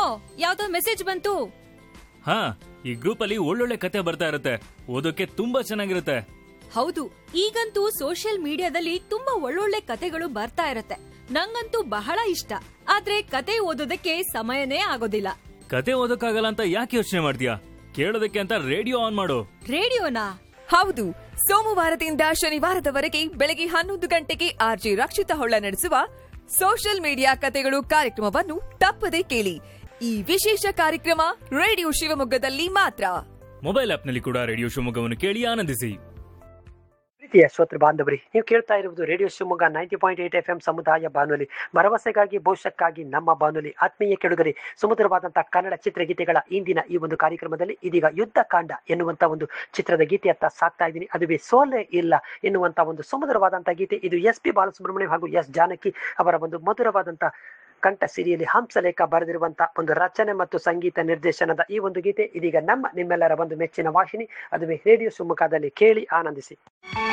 ಯಾವ್ದೋ ಮೆಸೇಜ್ ಬಂತು ಹಾ ಈ ಗ್ರೂಪ್ ಅಲ್ಲಿ ಒಳ್ಳೊಳ್ಳೆ ಕತೆ ಬರ್ತಾ ಇರುತ್ತೆ ಓದೋಕೆ ತುಂಬಾ ಚೆನ್ನಾಗಿರುತ್ತೆ ಹೌದು ಈಗಂತೂ ಸೋಷಿಯಲ್ ಮೀಡಿಯಾದಲ್ಲಿ ತುಂಬಾ ಒಳ್ಳೊಳ್ಳೆ ಕತೆಗಳು ಬರ್ತಾ ಇರತ್ತೆ ನಂಗಂತೂ ಬಹಳ ಇಷ್ಟ ಆದ್ರೆ ಕತೆ ಓದೋದಕ್ಕೆ ಸಮಯನೇ ಆಗೋದಿಲ್ಲ ಕತೆ ಓದೋಕ್ಕಾಗಲ್ಲ ಅಂತ ಯಾಕೆ ಯೋಚನೆ ಮಾಡ್ತೀಯಾ ಕೇಳೋದಕ್ಕೆ ಅಂತ ರೇಡಿಯೋ ಆನ್ ಮಾಡು ರೇಡಿಯೋನಾ ಹೌದು ಸೋಮವಾರದಿಂದ ಶನಿವಾರದವರೆಗೆ ಬೆಳಗ್ಗೆ ಹನ್ನೊಂದು ಗಂಟೆಗೆ ಆರ್ಜಿ ರಕ್ಷಿತ ಹೊಳ್ಳ ನಡೆಸುವ ಸೋಷಿಯಲ್ ಮೀಡಿಯಾ ಕತೆಗಳು ಕಾರ್ಯಕ್ರಮವನ್ನು ತಪ್ಪದೇ ಕೇಳಿ ಈ ವಿಶೇಷ ಕಾರ್ಯಕ್ರಮ ರೇಡಿಯೋ ಶಿವಮೊಗ್ಗದಲ್ಲಿ ಮಾತ್ರ ಮೊಬೈಲ್ ಆಪ್ನಲ್ಲಿ ಕೂಡ ರೇಡಿಯೋ ಶಿವಮೊಗ್ಗವನ್ನು ಕೇಳಿ ಆನಂದಿಸಿ ಪ್ರೀತಿಯ ಶ್ರೋತೃ ಬಾಂಧವರಿ ನೀವು ಕೇಳ್ತಾ ಇರುವುದು radio Shivamogga ninety point eight F M ಸಮುದಾಯ ಬಾನುಲಿ ಭರವಸೆಗಾಗಿ ಭವಿಷ್ಯಕ್ಕಾಗಿ ನಮ್ಮ ಬಾನುಲಿ ಆತ್ಮೀಯ ಕೆಡುಗರಿ ಸುಮಧುರವಾದಂತಹ ಕನ್ನಡ ಚಿತ್ರಗೀತೆಗಳ ಇಂದಿನ ಈ ಒಂದು ಕಾರ್ಯಕ್ರಮದಲ್ಲಿ ಇದೀಗ ಯುದ್ಧ ಕಾಂಡ ಎನ್ನುವಂತ ಒಂದು ಚಿತ್ರದ ಗೀತೆಯತ್ತ ಸಾಕ್ತಾ ಇದ್ದೀನಿ ಅದುವೇ ಸೋಲೆ ಇಲ್ಲ ಎನ್ನುವಂತ ಒಂದು ಸುಮಧುರವಾದಂತಹ ಗೀತೆ ಇದು ಎಸ್ ಪಿ ಬಾಲಸುಬ್ರಹ್ಮಣ್ಯಂ ಹಾಗೂ ಎಸ್ ಜಾನಕಿ ಅವರ ಒಂದು ಮಧುರವಾದಂತಹ ಕಂಠ ಸಿರಿಯಲ್ಲಿ ಹಂಸಲೇಖ ಬರೆದಿರುವಂತ ಒಂದು ರಚನೆ ಮತ್ತು ಸಂಗೀತ ನಿರ್ದೇಶನದ ಈ ಒಂದು ಗೀತೆ ಇದೀಗ ನಮ್ಮ ನಿಮ್ಮೆಲ್ಲರ ಒಂದು ಮೆಚ್ಚಿನ ವಾಹಿನಿ ಅದುವೇ ರೇಡಿಯೋ ಶಿವಮೊಗ್ಗದಲ್ಲಿ ಕೇಳಿ ಆನಂದಿಸಿ